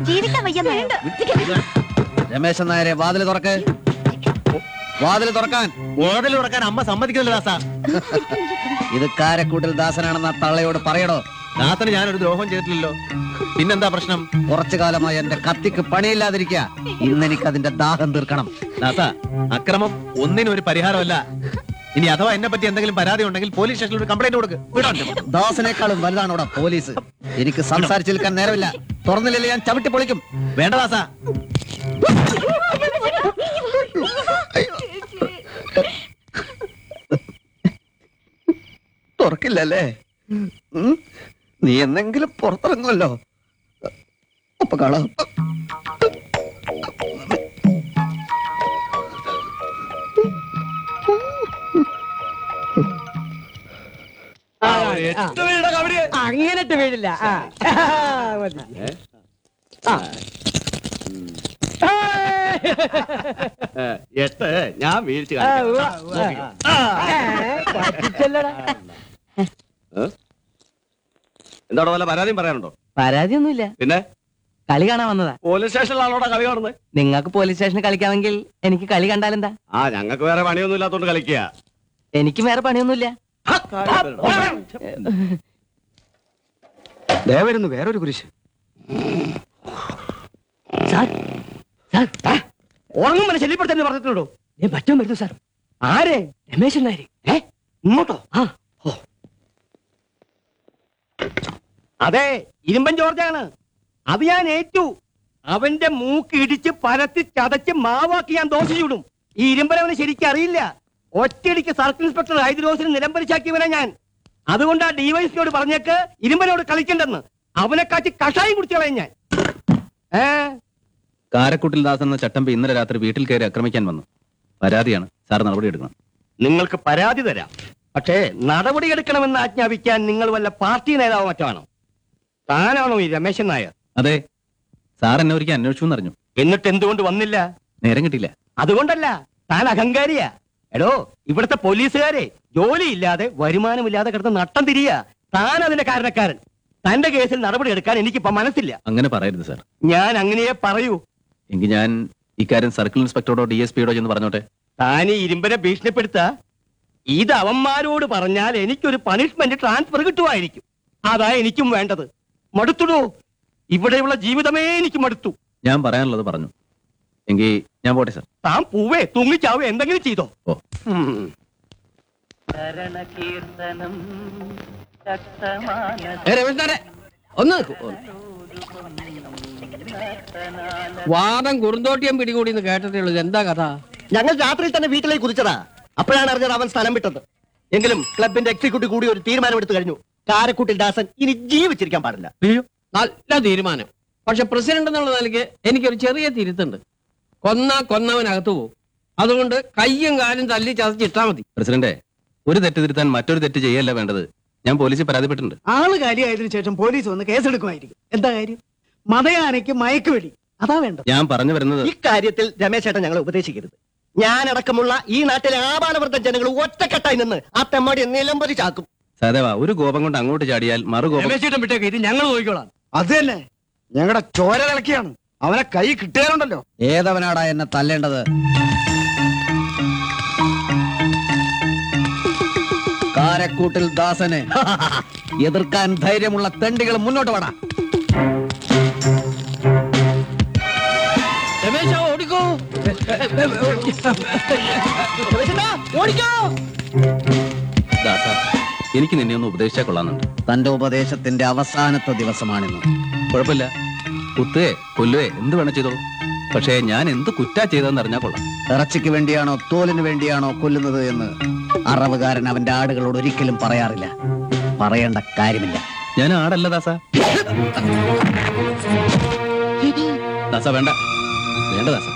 ജീവിക്കാൻ വയ്യ രമേശൻ നായരെ വാതില് തുറക്ക് വാതില് തുറക്കാൻ ഓടൽ തുറക്കാൻ അമ്മ സമ്മതിക്കുന്നില്ല ദാസ ഇത് കാരക്കൂട്ടിൽ ദാസനാണെന്ന് ആ തള്ളയോട് പറയടോ ദാസന് ഞാനൊരു ദ്രോഹം ചെയ്തിട്ടില്ലല്ലോ പിന്നെന്താ പ്രശ്നം കുറച്ചു കാലമായി എന്റെ കത്തിക്ക് പണിയില്ലാതിരിക്കുക ഇന്നെനിക്ക് അതിന്റെ ദാഹം തീർക്കണം ദാസ അക്രമം ഒന്നിനും ഒരു പരിഹാരമല്ല ഇനി അഥവാ എന്നെ പറ്റി എന്തെങ്കിലും പരാതി ഉണ്ടെങ്കിൽ പോലീസ് സ്റ്റേഷനിൽ ഒരു കംപ്ലൈന്റ് കൊടുക്ക് വിടോ എന്നെ. ദാസനേക്കാളും വലുതാണ് ഇവിടെ പോലീസ് എനിക്ക് സംസാരിച്ചു നിൽക്കാൻ നേരമില്ല തുറന്നില്ലെങ്കിൽ ഞാൻ ചവിട്ടി പൊളിക്കും വേണ്ട ദാസ തുറക്കില്ലല്ലേ ഉം? നീ എന്തെങ്കിലും പുറത്തിറങ്ങുമല്ലോ അപ്പൊ കാണാം അങ്ങനെട്ട് വീഴില്ല ആ. മതി. ആ. എട്ട് ഞാൻ വീഴ്ച ആ, ഉവ്വ. ഏ, പറ്റിച്ചല്ലോടാ. എന്താണോ വല്ല പരാതിയും പറയാനുണ്ടോ പരാതിയൊന്നുമില്ല പിന്നെ കളി കാണാൻ വന്നതാ പോലീസ് സ്റ്റേഷനിലാണോടാ കളി കാണുന്നത് നിങ്ങൾക്ക് പോലീസ് സ്റ്റേഷനിൽ കളിക്കാമെങ്കിൽ എനിക്ക് കളി കണ്ടാലെന്താ ആ ഞങ്ങൾക്ക് വേറെ പണിയൊന്നും ഇല്ലാത്തോണ്ട് കളിക്കുക എനിക്ക് വേറെ പണിയൊന്നുമില്ല വരുന്നു വേറൊരു കുരിശ് സാർ സാർ ഉറങ്ങും വരെ ശല്യപ്പെടുത്തന്നെ പറഞ്ഞിട്ടുണ്ടോ ഞാൻ പറ്റും വരുന്നു സാർ ആരെ രമേശൻ നായര് ഏ ഇങ്ങോട്ടോ ആ അതെ ഇരുമ്പൻ ജോർജാണ് അത് ഞാൻ ഏറ്റു അവന്റെ മൂക്ക് ഇടിച്ച് പരത്തി ചതച്ച് മാവാക്കി ഞാൻ ദോശ ചൂടും ഈ ഇരുമ്പൻ അവന് ശരിക്കും അറിയില്ല ഒറ്റയടിക്ക് സർക്കിൾ ഇൻസ്പെക്ടർ ഹൈദ്രോസിന് നിലംപരിച്ചാക്കിയവനാ ഞാൻ അതുകൊണ്ട് ആ ഡിവൈസിനോട് പറഞ്ഞേക്ക് ഇരുമ്പനോട് കളിക്കണ്ടെന്ന് അവനെ കാച്ചി കഷായം കുടിച്ചു കളയും ഞാൻ ഏ കാരക്കുട്ടിൽ ദാസൻ എന്ന ചട്ടമ്പി ഇന്നലെ രാത്രി വീട്ടിൽ കയറി ആക്രമിക്കാൻ വന്നു പരാതിയാണ് സാർ നടപടി എടുക്കണം നിങ്ങൾക്ക് പരാതി തരാം പക്ഷേ നടപടിയെടുക്കണമെന്ന് ആജ്ഞാപിക്കാൻ നിങ്ങൾ വല്ല പാർട്ടി നേതാവ് മറ്റാണോ താനാണോ ഈ രമേശൻ നായർ അതെ സാർ എന്നെ ഒരിക്കൽ അന്വേഷിച്ചു എന്നറിഞ്ഞു എന്നിട്ട് എന്തുകൊണ്ട് വന്നില്ല നേരം കിട്ടിയില്ല അതുകൊണ്ടല്ല താൻ അഹങ്കാരിയാ എടോ ഇവിടുത്തെ പോലീസുകാരെ ജോലിയില്ലാതെ വരുമാനമില്ലാതെ കിടന്ന് നട്ടം തിരിയ താൻ അതിന്റെ കാരണക്കാരൻ തന്റെ കേസിൽ നടപടി എടുക്കാൻ എനിക്കിപ്പോ മനസ്സില്ല അങ്ങനെ പറയരുത് സാർ ഞാൻ അങ്ങനെയേ പറയൂ എങ്കിൽ ഞാൻ ഇക്കാര്യം സർക്കിൾ ഇൻസ്പെക്ടറോടോ ഡി എസ് പിയോടോ ചെന്ന് പറഞ്ഞോട്ടെ താൻ ഈ ഇരുമ്പനെ ഭീഷണിപ്പെടുത്ത ഇത് അവന്മാരോട് പറഞ്ഞാൽ എനിക്കൊരു പണിഷ്മെന്റ് ട്രാൻസ്ഫർ കിട്ടുമായിരിക്കും അതാ എനിക്കും വേണ്ടത് മടുത്തുടോ ഇവിടെയുള്ള ജീവിതമേ എനിക്ക് മടുത്തു ഞാൻ പറയാനുള്ളത് പറഞ്ഞു എങ്കിൽ ഞാൻ പോട്ടെ സാർ താൻ പൂവേ തൂങ്ങിച്ചാവേ എന്തെങ്കിലും ചെയ്തോ ഓ ഉം. ഒന്ന് വാദം കുറുന്തോട്ടിയം പിടികൂടി എന്ന് കേട്ടിട്ടേ ഉള്ളൂ എന്താ കഥ ഞങ്ങൾ രാത്രി തന്നെ വീട്ടിലേക്ക് കുതിച്ചതാ അപ്പോഴാണ് അറിഞ്ഞത് അവൻ സ്ഥലം വിട്ടത് എങ്കിലും ക്ലബിന്റെ എക്സിക്യൂട്ടീവ് കൂടി ഒരു തീരുമാനമെടുത്തു കഴിഞ്ഞു കാരക്കുട്ടിൽ ദാസൻ ഇനി ജീവിച്ചിരിക്കാൻ പാടില്ല നല്ല തീരുമാനം പക്ഷെ പ്രസിഡന്റ് എന്നുള്ള നിലയ്ക്ക് എനിക്കൊരു ചെറിയ തിരുത്തുണ്ട് കൊന്ന കൊന്നവനകത്തു പോകും അതുകൊണ്ട് കയ്യും കാലും തല്ലി ചതച്ചിട്ടാ മതി പ്രസിഡന്റെ ഒരു തെറ്റ് തിരുത്താൻ മറ്റൊരു തെറ്റ് ചെയ്യല്ല വേണ്ടത് ഞാൻ പോലീസിൽ പരാതിപ്പെട്ടിട്ടുണ്ട് ആള് കാര്യമായതിനു ശേഷം പോലീസ് വന്ന് കേസെടുക്കുമായിരിക്കും എന്താ കാര്യം മതയാനയ്ക്ക് മയക്കുവെടി അതാ വേണ്ടത് ഞാൻ പറഞ്ഞു വരുന്നത് ഇക്കാര്യത്തിൽ രമേശ് ചേട്ടൻ ഞങ്ങളെ ഉപദേശിക്കരുത് ഞാനടക്കമുള്ള ഈ നാട്ടിലെ ആപാലവൃദ്ധ ജനങ്ങൾ ഒറ്റക്കെട്ടായി നിന്ന് ആ തെമ്മാടി നിലംപതി ചാക്കും സഹദേവ ഒരു കോപം കൊണ്ട് അങ്ങോട്ട് ചാടിയാൽ മറുകോപം രമേശേട്ടൻ വിട്ടേക്ക് ഇത് ഞങ്ങൾ നോക്കിക്കോളാം അത് തന്നെ ഞങ്ങളുടെ ചോര തിളക്കിയാണ് അവനെ കൈ കിട്ടിയാലുണ്ടല്ലോ ഏതവനാടാ എന്നെ തല്ലേണ്ടത് കാരക്കൂട്ടിൽ ദാസന് എതിർക്കാൻ ധൈര്യമുള്ള തെണ്ടികൾ മുന്നോട്ട് വേണം രമേശ ഓടിക്കോ ഓടിക്കോ ദാസ എനിക്ക് നിന്നെ ഒന്ന് ഉപദേശിച്ചാൽ കൊള്ളാന്നുണ്ട് തന്റെ ഉപദേശത്തിന്റെ അവസാനത്തെ ദിവസമാണിന്ന് കുഴപ്പമില്ല കുത്തുകയെ കൊല്ലുകയെ എന്ത് വേണം ചെയ്തോളൂ പക്ഷേ ഞാൻ എന്ത് കുറ്റാ ചെയ്തതെന്ന് അറിഞ്ഞാൽ കൊള്ളാം ഇറച്ചിക്ക് വേണ്ടിയാണോ തോലിന് വേണ്ടിയാണോ കൊല്ലുന്നത് എന്ന് അറവുകാരൻ അവന്റെ ആടുകളോട് ഒരിക്കലും പറയാറില്ല പറയേണ്ട കാര്യമില്ല ഞാൻ ആടല്ല ദാസ ദാസ വേണ്ട വേണ്ട ദാസ